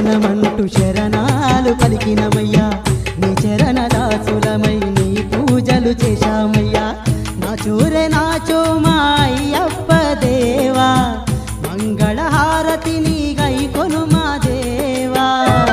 శరణమంటూ శరణాలు పలికినమయ్యా నీ చరణ దాసులమై నీ పూజలు చేశామయ్యా నా చూరే నాచో మా అయ్యప్ప దేవా మంగళహారతిని గై కొను మా దేవా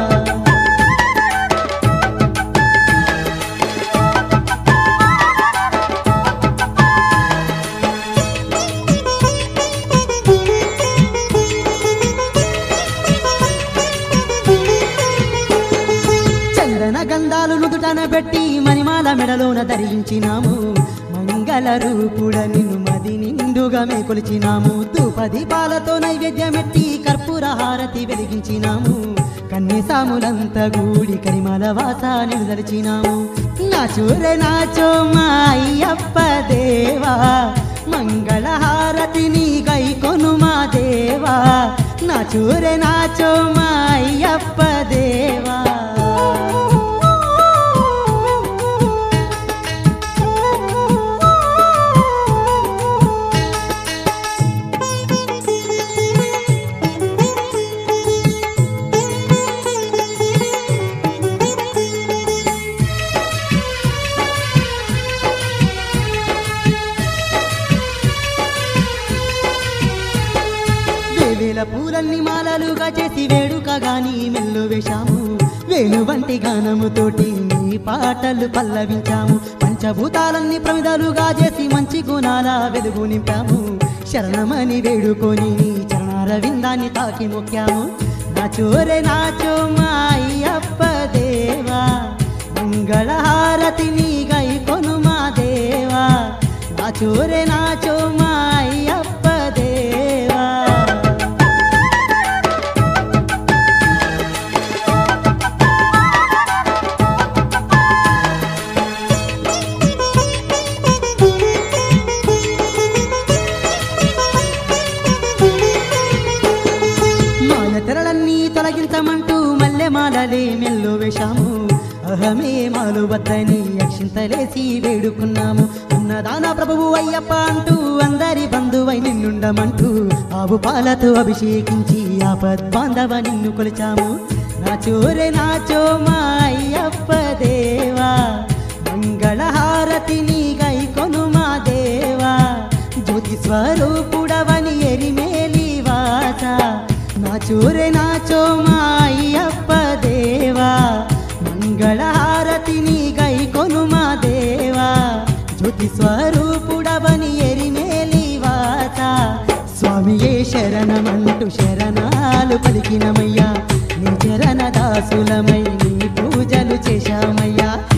చందన గంధాలు నుదుటన పెట్టి మణిమాల మెడలోన ధరించినాము మంగళ రూపుడ నిన్ను మది నిండుగా మే కొలిచినాము ధూపదీపాలతో నైవేద్యమెట్టి కర్పూర హారతి వెలిగించినాము కన్యసాములంత గూడి కరిమల వాస నిలుదలిచినాము నా చూరే నాచో మా అయ్యప్ప దేవా మంగళ హారతిని గై కొను మా దేవా నా చూరే నాచో మా అయ్యప్ప దేవా వేవేల పూలన్ని మాలలుగా చేసి వేడుకగాని మెల్లు వేశాము వేణు వంటి గానముతోటి నీ పాటలు పల్లవించాము పంచభూతాలన్నీ ప్రమిదలుగా చేసి మంచి గుణాల వెలుగు నింపాము శరణమని వేడుకొని నీ చరణాల విందాన్ని తాకి మొక్కాము నా చోరే నాచో మా అయ్యప్ప దేవా మంగళహారతిని గై కొను మా దేవా నా చోరే నాచో మా అయ్యప్ప దేవా మాయ తెరలన్నీ తొలగించమంటూ మల్లె మాలలే మెల్లు వేశాము అహమే మాలు వద్దని అక్షింతలేసి వేడుకున్నాము అన్నదాన ప్రభువు అయ్యప్ప అంటూ అందరి బంధువై నిన్నుండమంటూ ఆవు పాలతో అభిషేకించి ఆపద్బాంధవ నిన్ను కొలిచాము నా చోరే నాచో మా అయ్యప్ప దేవా మంగళహారతిని గై కొను మా దేవా జ్యోతి స్వరూపుడవని ఎరిమేలి వాస నా చూరే నాచో మా అయ్యప్ప దేవా మంగళహారతిని గై కొను మా దేవా జ్యోతి స్వరూపుడవని ఎరిమేలి వాస స్వామియే శరణమంటూ శరణాలు పలికినమయ్యా నీ చరణ దాసులమై నీ పూజలు చేశామయ్యా